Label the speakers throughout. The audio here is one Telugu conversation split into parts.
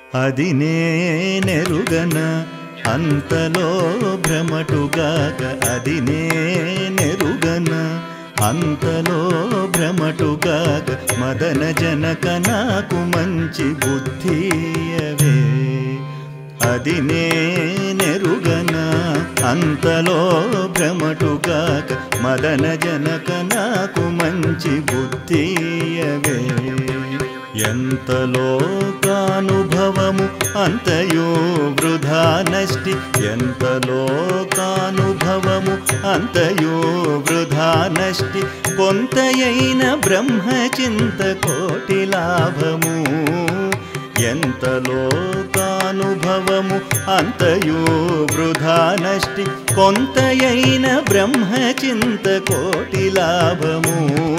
Speaker 1: అది నేనెరుగన అంతలో భ్రమటుగాక అది నేనెరుగన అంతలో భ్రమటుగాక మదన జనక నాకు మంచి బుద్ధియవే అది నేనెరుగన అంతలో భ్రమటుగాక మదన జనక నాకు మంచి బుద్ధియవే ఎంతలో కానుభవము అంతయో వృధా నష్టి ఎంతలో కానుభవము అంతయో వృధా నష్టి కొంతయైన బ్రహ్మచింత కోటి లాభము ఎంతలో కానుభవము అంతయో వృధా నష్టి కొంతయైన బ్రహ్మచింత కోటి లాభము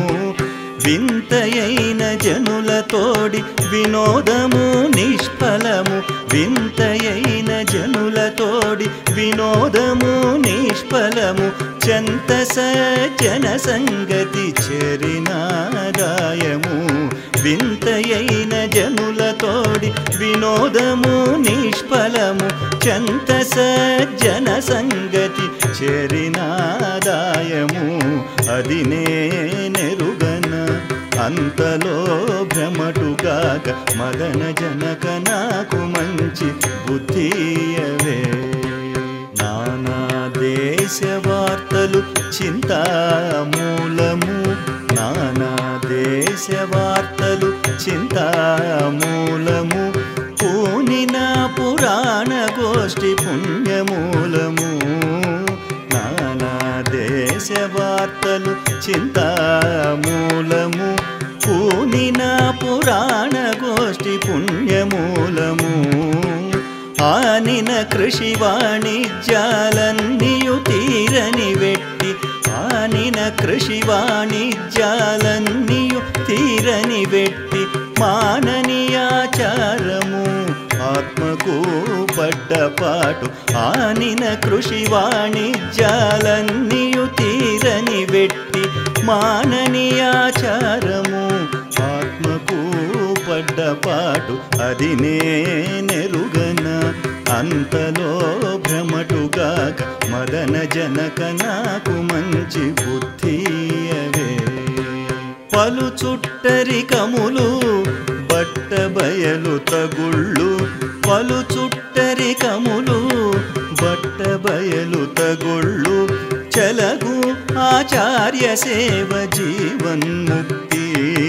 Speaker 1: వింతయైన జనులతోడి వినోదము నిష్ఫలము వింతయైన జనులతోడి వినోదము నిష్ఫలము చంత సజ్జన సంగతి చెరినాదాయము వింతయైన జనులతోడి వినోదము నిష్ఫలము చంత సజ్జన సంగతి చెరినాదాయము అది నేనెరుగన అంతలో భ్రమటుగాక మదన జనక నాకు మంచి బుద్ధియవే నానా దేశ వార్తలు చింతామూలము నానా దేశ వార్తలు చింతామూలము పూనిన పురాణ గోష్ఠి పుణ్యమూలము నానా దేశ వార్తలు చింతామూలము పూనిన పురాణ గోష్ఠి పుణ్యమూలము ఆనిన కృషి వాణిజ్యాలన్నీయు తీరని వెట్టి ఆనిన కృషి వాణిజ్యాలన్నీయు తీరని వెట్టి మాననీయాచారము ఆత్మకు పడ్డపాటు ఆనిన కృషి వాణిజ్యాలన్నీయు తీరని వెట్టి మాననీయాచారము ఆత్మకు పడ్డపాటు అది నేనెరుగన అంతలో భ్రమటుగాక మదన జనక నాకు మంచి బుద్ధియవే పలు చుట్టరికములు బట్ట బయలు తగుళ్ళు పలు చుట్టరికములు బట్ట బయలు తగుళ్ళు చలగు ఆచార్య సేవ జీవన్ముక్తి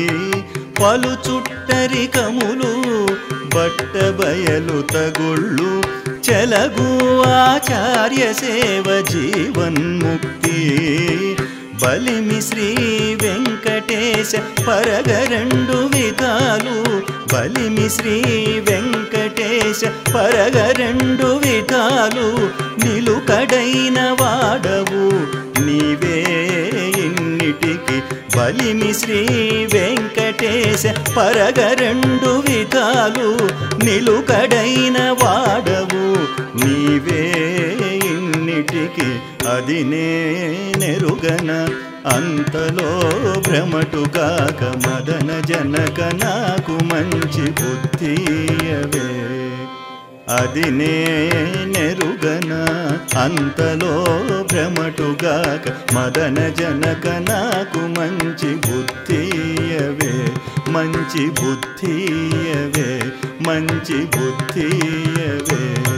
Speaker 1: పలు చుట్టరికములు బట్ట బయలు తగుళ్ళు చలగు ఆచార్య సేవ జీవన్ముక్తి బలిమి శ్రీ వెంకటేశ పరగరెండు విధాలు బలిమి శ్రీ వెంకటేశ పరగరెండు విధాలు నిలుకడైన వాడవు నీవే ఇన్నిటికి బలిమి శ్రీ వెంకటేశ పరగరెండు విధాలు నిలుకడైన వాడవు నీవే ఇన్నిటికి అది నేనెరుగన అంతలో భ్రమటుగాక మదన జనక నాకు మంచి బుద్ధియవే అది నేనెరుగన అంతలో భ్రమటుగాక మదన జనక నాకు మంచి బుద్ధియవే మంచి బుద్ధియవే మంచి బుద్ధియవే